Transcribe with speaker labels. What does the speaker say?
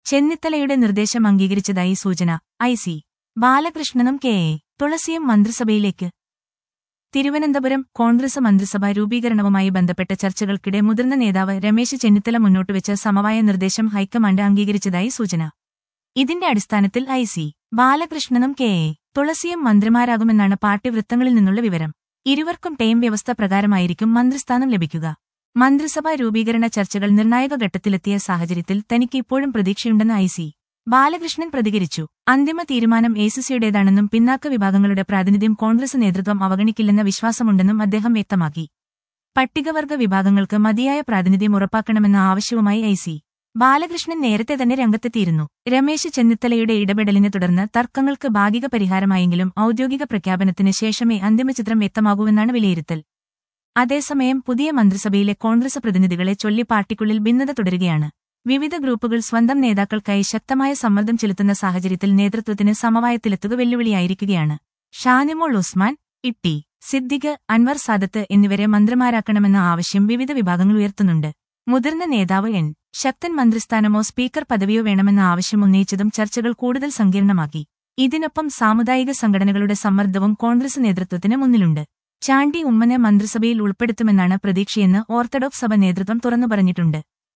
Speaker 1: ചെന്നിത്തലയുടെ നിർദ്ദേശം അംഗീകരിച്ചതായി സൂചന ഐ സി ബാലകൃഷ്ണനും കെ എ തുളസിയും മന്ത്രിസഭയിലേക്ക് തിരുവനന്തപുരം കോൺഗ്രസ് മന്ത്രിസഭാ രൂപീകരണവുമായി ബന്ധപ്പെട്ട ചർച്ചകൾക്കിടെ മുതിർന്ന നേതാവ് രമേശ് ചെന്നിത്തല മുന്നോട്ടുവെച്ച സമവായ നിർദ്ദേശം ഹൈക്കമാൻഡ് അംഗീകരിച്ചതായി സൂചന ഇതിന്റെ അടിസ്ഥാനത്തിൽ ഐ സി ബാലകൃഷ്ണനും കെ എ തുളസിയും മന്ത്രിമാരാകുമെന്നാണ് പാർട്ടി വൃത്തങ്ങളിൽ നിന്നുള്ള വിവരം ഇരുവർക്കും ടൈം വ്യവസ്ഥ പ്രകാരമായിരിക്കും മന്ത്രിസ്ഥാനം ലഭിക്കുക മന്ത്രിസഭാ രൂപീകരണ ചർച്ചകൾ നിർണായക ഘട്ടത്തിലെത്തിയ സാഹചര്യത്തിൽ തനിക്ക് ഇപ്പോഴും പ്രതീക്ഷയുണ്ടെന്ന് ഐ സി ബാലകൃഷ്ണൻ പ്രതികരിച്ചു അന്തിമ തീരുമാനം എസിസിയുടേതാണെന്നും പിന്നാക്ക വിഭാഗങ്ങളുടെ പ്രാതിനിധ്യം കോൺഗ്രസ് നേതൃത്വം അവഗണിക്കില്ലെന്ന വിശ്വാസമുണ്ടെന്നും അദ്ദേഹം വ്യക്തമാക്കി പട്ടികവർഗ വിഭാഗങ്ങൾക്ക് മതിയായ പ്രാതിനിധ്യം ഉറപ്പാക്കണമെന്ന ആവശ്യവുമായി ഐ സി ബാലകൃഷ്ണൻ നേരത്തെ തന്നെ രംഗത്തെത്തിയിരുന്നു രമേശ് ചെന്നിത്തലയുടെ ഇടപെടലിനെ തുടർന്ന് തർക്കങ്ങൾക്ക് ഭാഗിക പരിഹാരമായെങ്കിലും ഔദ്യോഗിക പ്രഖ്യാപനത്തിന് ശേഷമേ അന്തിമചിത്രം വ്യക്തമാകൂവെന്നാണ് വിലയിരുത്തൽ അതേസമയം പുതിയ മന്ത്രിസഭയിലെ കോൺഗ്രസ് പ്രതിനിധികളെ ചൊല്ലി പാർട്ടിക്കുള്ളിൽ ഭിന്നത തുടരുകയാണ് വിവിധ ഗ്രൂപ്പുകൾ സ്വന്തം നേതാക്കൾക്കായി ശക്തമായ സമ്മർദ്ദം ചെലുത്തുന്ന സാഹചര്യത്തിൽ നേതൃത്വത്തിന് സമവായത്തിലെത്തുക വെല്ലുവിളിയായിരിക്കുകയാണ് ഷാനിമോൾ ഉസ്മാൻ ഇട്ടി സിദ്ദിഖ് അൻവർ സാദത്ത് എന്നിവരെ മന്ത്രിമാരാക്കണമെന്ന ആവശ്യം വിവിധ വിഭാഗങ്ങൾ ഉയർത്തുന്നുണ്ട് മുതിർന്ന നേതാവ് എൻ ശക്തൻ മന്ത്രിസ്ഥാനമോ സ്പീക്കർ പദവിയോ വേണമെന്ന ആവശ്യം ഉന്നയിച്ചതും ചർച്ചകൾ കൂടുതൽ സങ്കീർണമാക്കി ഇതിനൊപ്പം സാമുദായിക സംഘടനകളുടെ സമ്മർദ്ദവും കോൺഗ്രസ് നേതൃത്വത്തിന് മുന്നിലുണ്ട് ചാണ്ടി ഉമ്മനെ മന്ത്രിസഭയിൽ ഉൾപ്പെടുത്തുമെന്നാണ് പ്രതീക്ഷയെന്ന് ഓർത്തഡോക്സ് സഭ നേതൃത്വം തുറന്നു പറഞ്ഞിട്ടുണ്ട്